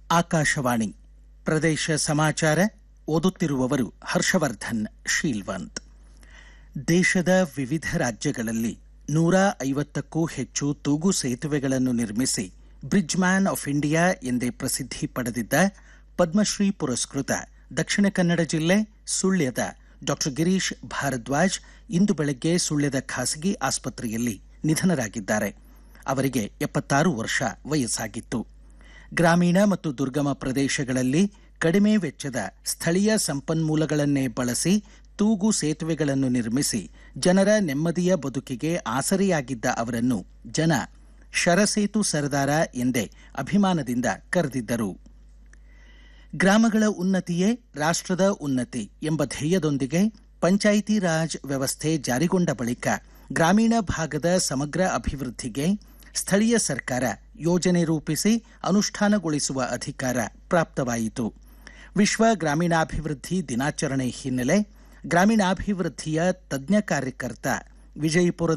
ಆಕಾಶವಾಣಿ ಪ್ರದೇಶ ಸಮಾಚಾರ ಓದುತ್ತಿರುವವರು ಹರ್ಷವರ್ಧನ್ ಶೀಲ್ವಂತ್ ದೇಶದ ವಿವಿಧ ರಾಜ್ಯಗಳಲ್ಲಿ ನೂರ ಐವತ್ತಕ್ಕೂ ಹೆಚ್ಚು ತೂಗು ಸೇತುವೆಗಳನ್ನು ನಿರ್ಮಿಸಿ ಬ್ರಿಡ್ಜ್ ಮ್ಯಾನ್ ಆಫ್ ಇಂಡಿಯಾ ಎಂದೇ ಪ್ರಸಿದ್ಧಿ ಪಡೆದಿದ್ದ ಪದ್ಮಶ್ರೀ ಪುರಸ್ಕೃತ ದಕ್ಷಿಣ ಕನ್ನಡ ಜಿಲ್ಲೆ ಸುಳ್ಯದ ಡಾಕ್ಟರ್ ಗಿರೀಶ್ ಭಾರದ್ವಾಜ್ ಇಂದು ಬೆಳಗ್ಗೆ ಸುಳ್ಯದ ಖಾಸಗಿ ಆಸ್ಪತ್ರೆಯಲ್ಲಿ ನಿಧನರಾಗಿದ್ದಾರೆ ಅವರಿಗೆ ಎಪ್ಪತ್ತಾರು ವರ್ಷ ವಯಸ್ಸಾಗಿತ್ತು ಗ್ರಾಮೀಣ ಮತ್ತು ದುರ್ಗಮ ಪ್ರದೇಶಗಳಲ್ಲಿ ಕಡಿಮೆ ವೆಚ್ಚದ ಸ್ಥಳೀಯ ಸಂಪನ್ಮೂಲಗಳನ್ನೇ ಬಳಸಿ ತೂಗು ಸೇತುವೆಗಳನ್ನು ನಿರ್ಮಿಸಿ ಜನರ ನೆಮ್ಮದಿಯ ಬದುಕಿಗೆ ಆಸರೆಯಾಗಿದ್ದ ಅವರನ್ನು ಜನ ಶರಸೇತು ಸರದಾರ ಎಂದೇ ಅಭಿಮಾನದಿಂದ ಕರೆದಿದ್ದರು ಗ್ರಾಮಗಳ ಉನ್ನತಿಯೇ ರಾಷ್ಟ್ರದ ಉನ್ನತಿ ಎಂಬ ಧ್ಯೇಯದೊಂದಿಗೆ ಪಂಚಾಯಿತಿ ರಾಜ್ ವ್ಯವಸ್ಥೆ ಜಾರಿಗೊಂಡ ಬಳಿಕ ಗ್ರಾಮೀಣ ಭಾಗದ ಸಮಗ್ರ ಅಭಿವೃದ್ಧಿಗೆ ಸ್ಥಳೀಯ ಸರ್ಕಾರ ಯೋಜನೆ ರೂಪಿಸಿ ಅನುಷ್ಠಾನಗೊಳಿಸುವ ಅಧಿಕಾರ ಪ್ರಾಪ್ತವಾಯಿತು ವಿಶ್ವ ಗ್ರಾಮೀಣಾಭಿವೃದ್ಧಿ ದಿನಾಚರಣೆ ಹಿನ್ನೆಲೆ ಗ್ರಾಮೀಣಾಭಿವೃದ್ಧಿಯ ತಜ್ಞ ಕಾರ್ಯಕರ್ತ ವಿಜಯಪುರದ